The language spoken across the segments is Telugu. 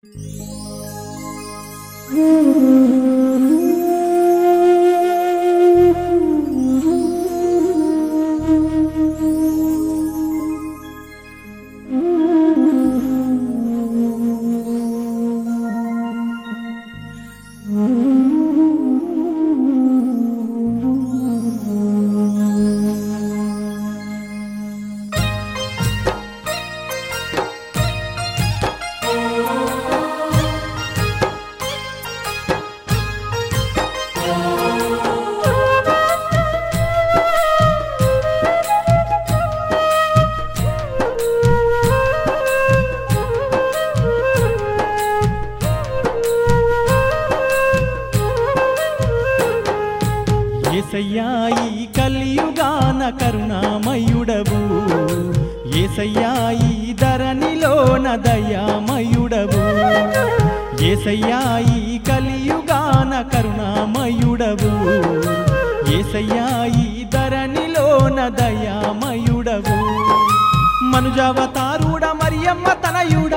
ఏసయ్యా ఈ కలియుగాన కరుణామయుడవు ఏసయ్యా ఈ ధరణిలోన దయామయుడవు ఏసయ్యా ఈ కలియుగాన కరుణామయుడవు ఏసయ్యా ఈ ధరణిలోన దయామయుడవు మనుజావతారుడ మరియమ్మ తనయుడా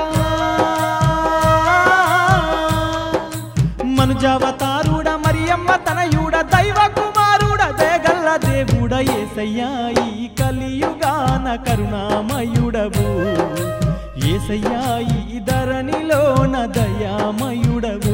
మనుజావతారుడ మరియమ్మ తనయుడ దైవ కుమారుడ దేగల్ల దేవుడ ఏసయ్యా ఈ కలియుగాన కరుణామయుడవు ఏసయ్యా ఈ ధరణిలోన దయామయుడవు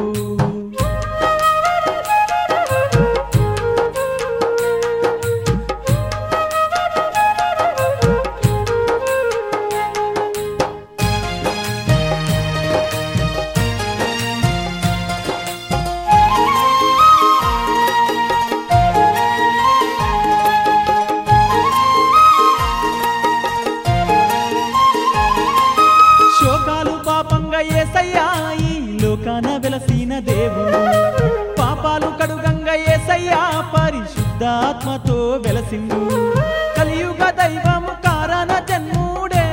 శోకాలు పాపంగా ఏసయ్యా ఈ లోకాన వెలసిన దేవుడు పాపాలు కడుగంగా ఏసయ్యా పరిశుద్ధాత్మతో వెలసిండు కలియుగ దైవము కారణ జన్ముడే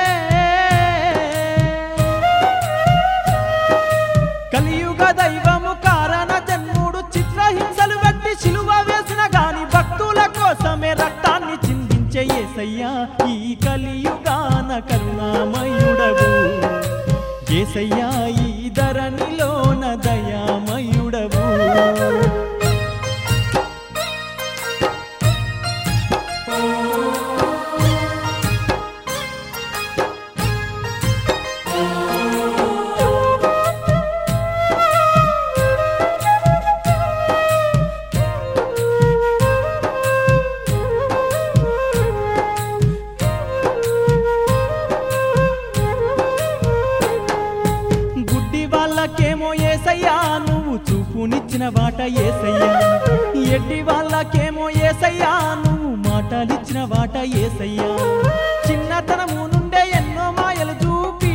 కలియుగ దైవము కారణ జన్ముడు చిత్రహింసలు గట్టి శిలువ వేసిన గాని భక్తుల కోసమే రక్తాన్ని చిందించే ఏసయ్యా ఈ కలియుగాన కరుణామయుడవు ఏసయ్యా ఈ ధరణిలోన దయామయుడవు గుడ్డి వాళ్ళకేమో ఏసయ్యా నువ్వు చూపునిచ్చిన వాట ఏసయ్యా ఎడ్డి వాళ్ళకేమో ఏసయ్యా నువ్వు మాటలిచ్చిన వాట ఏసయ్యా చిన్నతనము నుండే ఎన్నో మాయలు చూపి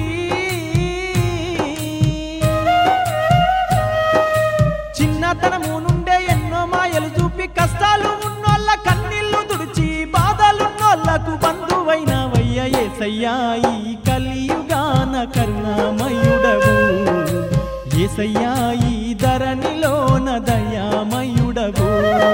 చిన్నతనము నుండే ఎన్నో మాయలు చూపి కష్టాలు ఉన్నోళ్ళ కన్నీళ్లు తుడిచి బాధలున్నోళ్ళకు బంధువైనవయ్య ఏసయ్యా ఈ కలియుగాన కరుణామయుడవు ఏసయ్యా ఈ ధరణిలోన దయామయుడవు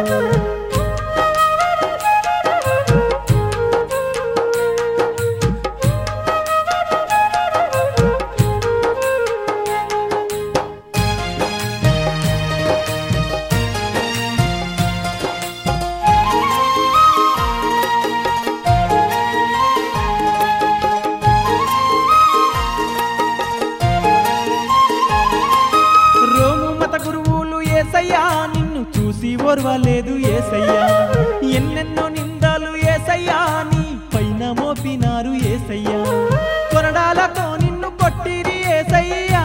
రోము మత గురువులు ఏసయ్యా నిన్ను చూసి ఓర్వలేదు ఏసయ్యా ఎన్నెన్నో నిందలు ఏసయ్యా నీ పైన మోపినారు ఏసయ్యా కొరడాలతో నిన్ను కొట్టిరి ఏసయ్యా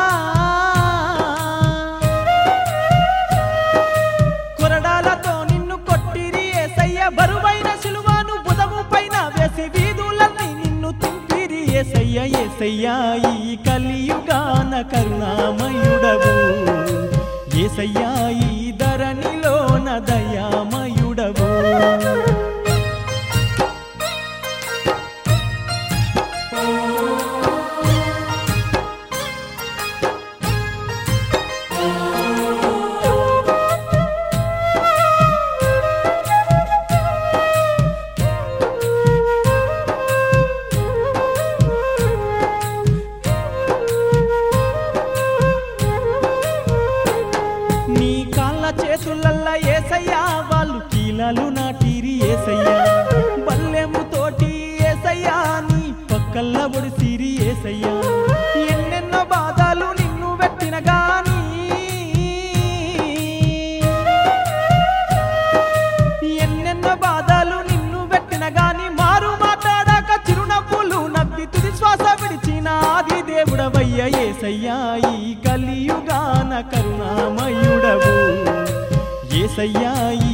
కొరడాలతో నిన్ను కొట్టిరి ఏసయ్య బరువైన సిలువను బుధము పైన వేసి వీధులన్నీ నిన్ను తుంపిరి ఏసయ్య ఏసయ్యా ఈ కలియుగాన కరుణామయుడవు ఏసయ్యా ఈ ధరణిలోన దయామయుడవు చేతులల్ల ఏసయ్యా వాళ్ళు కీలాలు నాటిరి ఏసయ్యా బల్లెము తోటి ఏసయ్యా నీ పక్కల్ల ఒడిసిరి ఏసయ్యా ఎన్నెన్నో బాధలు నిన్ను పెట్టిన గాని ఎన్నెన్నో బాధలు నిన్ను పెట్టిన గాని మారు మాట్లాడాక చిరునవ్వులు నవ్వి తుది శ్వాస విడిచిన ఆది దేవుడవయ్య ఏసయ్యా ఈ కలియుగాన కరుణామయుడవు ఏసయ్యా ఈ